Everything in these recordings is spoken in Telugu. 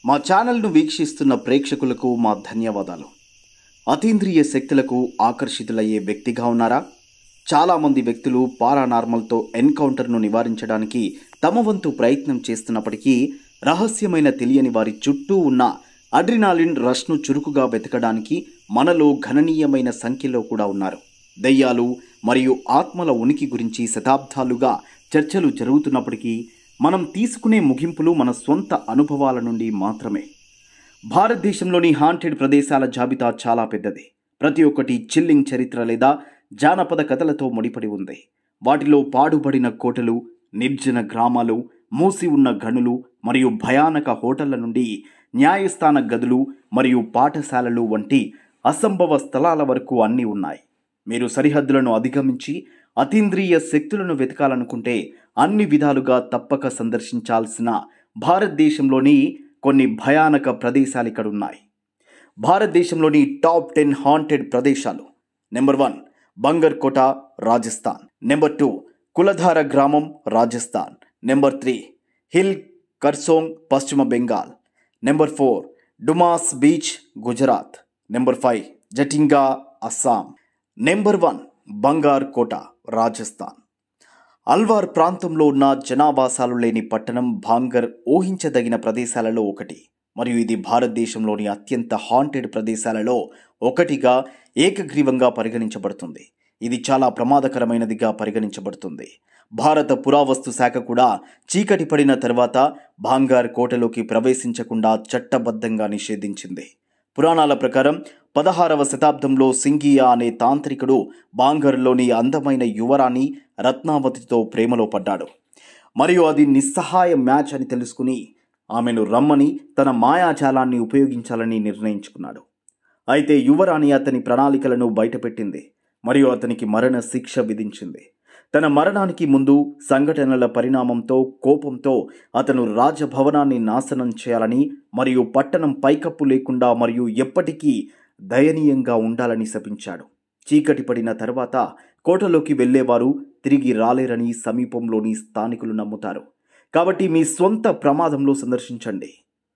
మా ఛానల్ను వీక్షిస్తున్న ప్రేక్షకులకు మా ధన్యవాదాలు అతీంద్రియ శక్తులకు ఆకర్షితులయ్యే వ్యక్తిగా ఉన్నారా చాలామంది వ్యక్తులు పారానార్మల్తో ఎన్కౌంటర్ను నివారించడానికి తమ వంతు ప్రయత్నం చేస్తున్నప్పటికీ రహస్యమైన తెలియని వారి చుట్టూ ఉన్న అడ్రినాలిన్ రష్ను చురుకుగా వెతకడానికి మనలో గణనీయమైన సంఖ్యలో కూడా ఉన్నారు దయ్యాలు మరియు ఆత్మల ఉనికి గురించి శతాబ్దాలుగా చర్చలు జరుగుతున్నప్పటికీ మనం తీసుకునే ముగింపులు మన స్వంత అనుభవాల నుండి మాత్రమే భారతదేశంలోని హాంటెడ్ ప్రదేశాల జాబితా చాలా పెద్దది ప్రతి ఒక్కటి చిల్లింగ్ చరిత్ర లేదా జానపద కథలతో ముడిపడి ఉంది వాటిలో పాడుబడిన కోటలు నిర్జన గ్రామాలు మూసి ఉన్న గనులు మరియు భయానక హోటళ్ల నుండి న్యాయస్థాన గదులు మరియు పాఠశాలలు వంటి అసంభవ స్థలాల వరకు అన్నీ ఉన్నాయి మీరు సరిహద్దులను అధిగమించి అతీంద్రియ శక్తులను వెతకాలనుకుంటే అన్ని విధాలుగా తప్పక సందర్శించాల్సిన భారతదేశంలోని కొన్ని భయానక ప్రదేశాలు ఇక్కడ ఉన్నాయి భారతదేశంలోని టాప్ టెన్ హాంటెడ్ ప్రదేశాలు నెంబర్ వన్ బంగర్ కోట రాజస్థాన్ నెంబర్ టూ కులధార గ్రామం Rajasthan number three hill Kurseong పశ్చిమ Bengal number four Dumas beach Gujarat number five Jatinga Assam number one Bhangarh కోట రాజస్థాన్ అల్వార్ ప్రాంతంలో ఉన్న జనావాసాలు లేని పట్టణం భాంగర్ ఊహించదగిన ప్రదేశాలలో ఒకటి మరియు ఇది భారతదేశంలోని అత్యంత హాంటెడ్ ప్రదేశాలలో ఒకటిగా ఏకగ్రీవంగా పరిగణించబడుతుంది ఇది చాలా ప్రమాదకరమైనదిగా పరిగణించబడుతుంది భారత పురావస్తు శాఖ కూడా చీకటి పడిన తర్వాత భాంగార్ కోటలోకి ప్రవేశించకుండా చట్టబద్ధంగా నిషేధించింది పురాణాల ప్రకారం పదహారవ శతాబ్దంలో సింగియా అనే తాంత్రికుడు బాంగర్లోని అందమైన యువరాణి రత్నావతితో ప్రేమలో పడ్డాడు మరియు అది నిస్సహాయ మ్యాచ్ అని తెలుసుకుని ఆమెను రమ్మని తన మాయాజాలాన్ని ఉపయోగించాలని నిర్ణయించుకున్నాడు అయితే యువరాణి అతని ప్రణాళికలను బయటపెట్టింది మరియు అతనికి మరణ శిక్ష విధించింది తన మరణానికి ముందు సంఘటనల పరిణామంతో కోపంతో అతను రాజభవనాన్ని నాశనం చేయాలని మరియు పట్టణం పైకప్పు లేకుండా మరియు ఎప్పటికీ దయనీయంగా ఉండాలని శపించాడు చీకటి పడిన తర్వాత కోటలోకి వెళ్ళేవారు తిరిగి రాలేరని సమీపంలోని స్థానికులు నమ్ముతారు కాబట్టి మీ స్వంత ప్రమాదంలో సందర్శించండి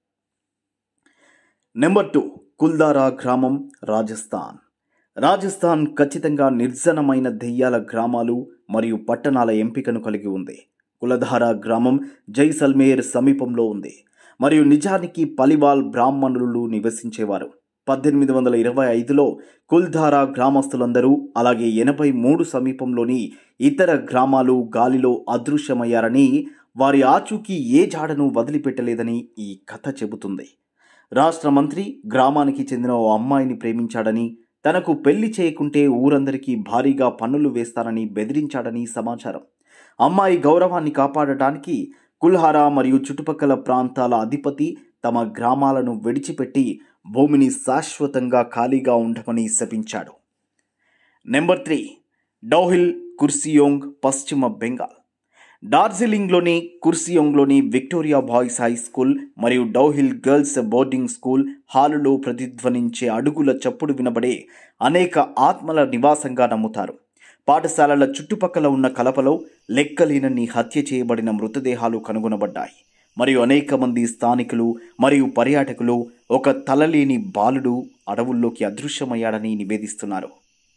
నెంబర్ టూ కుల్దారా గ్రామం రాజస్థాన్ రాజస్థాన్ ఖచ్చితంగా నిర్జనమైన దెయ్యాల గ్రామాలు మరియు పట్టణాల ఎంపికను కలిగి ఉంది కులధార గ్రామం జైసల్మేర్ సమీపంలో ఉంది మరియు నిజానికి పలివాల్ బ్రాహ్మణులు నివసించేవారు పద్దెనిమిది వందల ఇరవై ఐదులో కుల్ధారా గ్రామస్తులందరూ అలాగే ఎనభై మూడు సమీపంలోని ఇతర గ్రామాలు గాలిలో అదృశ్యమయ్యారని వారి ఆచూకీ ఏ జాడను వదిలిపెట్టలేదని ఈ కథ చెబుతుంది రాష్ట్ర మంత్రి గ్రామానికి చెందిన ఓ అమ్మాయిని ప్రేమించాడని తనకు పెళ్లి చేయకుంటే ఊరందరికీ భారీగా పన్నులు వేస్తానని బెదిరించాడని సమాచారం అమ్మాయి గౌరవాన్ని కాపాడటానికి కుల్హారా మరియు చుట్టుపక్కల ప్రాంతాల అధిపతి తమ గ్రామాలను విడిచిపెట్టి భూమిని శాశ్వతంగా ఖాళీగా ఉండమని శపించాడు నెంబర్ త్రీ డౌహిల్ కుర్సియోంగ్ పశ్చిమ బెంగాల్ డార్జిలింగ్లోని కుర్సియోంగ్లోని విక్టోరియా బాయ్స్ హై స్కూల్ మరియు డౌహిల్ గర్ల్స్ బోర్డింగ్ స్కూల్ హాలులో ప్రతిధ్వనించే అడుగుల చప్పుడు వినబడే అనేక ఆత్మల నివాసంగా నమ్ముతారు పాఠశాలల చుట్టుపక్కల ఉన్న కలపలో లెక్కలేనన్ని హత్య చేయబడిన మృతదేహాలు కనుగొనబడ్డాయి మరియు అనేక మంది స్థానికులు మరియు పర్యాటకులు ఒక తలలేని బాలుడు అడవుల్లోకి అదృశ్యమయ్యాడని నివేదిస్తున్నారు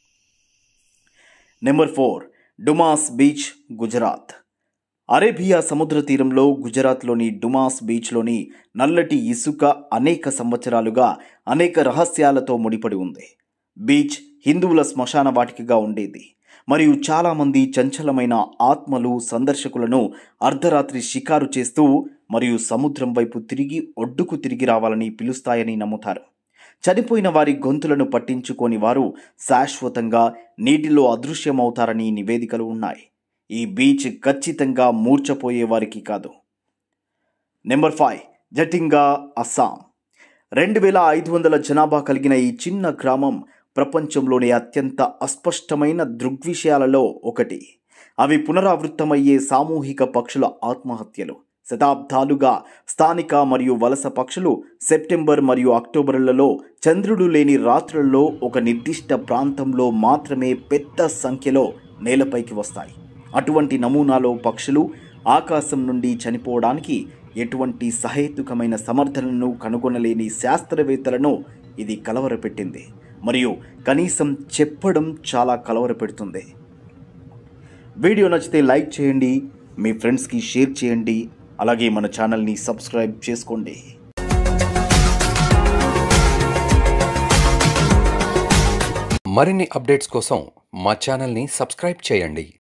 number four Dumas beach Gujarat Arabia సముద్ర తీరంలో గుజరాత్లోని డుమాస్ బీచ్లోని నల్లటి ఇసుక అనేక సంవత్సరాలుగా అనేక రహస్యాలతో ముడిపడి ఉంది బీచ్ హిందువుల శ్మశాన వాటికగా ఉండేది మరియు చాలామంది చంచలమైన ఆత్మలు సందర్శకులను అర్ధరాత్రి షికారు చేస్తూ మరియు సముద్రం వైపు తిరిగి ఒడ్డుకు తిరిగి రావాలని పిలుస్తాయని నమ్ముతారు చనిపోయిన వారి గొంతులను పట్టించుకోని వారు శాశ్వతంగా నీటిలో అదృశ్యమవుతారని నివేదికలు ఉన్నాయి ఈ బీచ్ ఖచ్చితంగా మూర్చపోయే వారికి కాదు నెంబర్ ఫైవ్ జటింగా అస్సాం రెండు వేల ఐదు వందల జనాభా కలిగిన ఈ చిన్న గ్రామం ప్రపంచంలోని అత్యంత అస్పష్టమైన దృగ్విషయాలలో ఒకటి అవి పునరావృత్తమయ్యే సామూహిక పక్షుల ఆత్మహత్యలు శతాబ్దాలుగా స్థానిక మరియు వలస పక్షులు సెప్టెంబర్ మరియు అక్టోబర్లలో చంద్రుడు లేని రాత్రులలో ఒక నిర్దిష్ట ప్రాంతంలో మాత్రమే పెద్ద సంఖ్యలో నేలపైకి వస్తాయి అటువంటి నమూనాలో పక్షులు ఆకాశం నుండి చనిపోవడానికి ఎటువంటి సహేతుకమైన సమర్థనను కనుగొనలేని శాస్త్రవేత్తలను ఇది కలవరపెట్టింది మరియు కనీసం చెప్పడం చాలా కలవరపెడుతుంది వీడియో నచ్చితే లైక్ చేయండి మీ ఫ్రెండ్స్కి షేర్ చేయండి అలాగే మన ఛానల్ని సబ్స్క్రైబ్ చేసుకోండి మరిన్ని అప్డేట్స్ కోసం మా ఛానల్ని సబ్స్క్రైబ్ చేయండి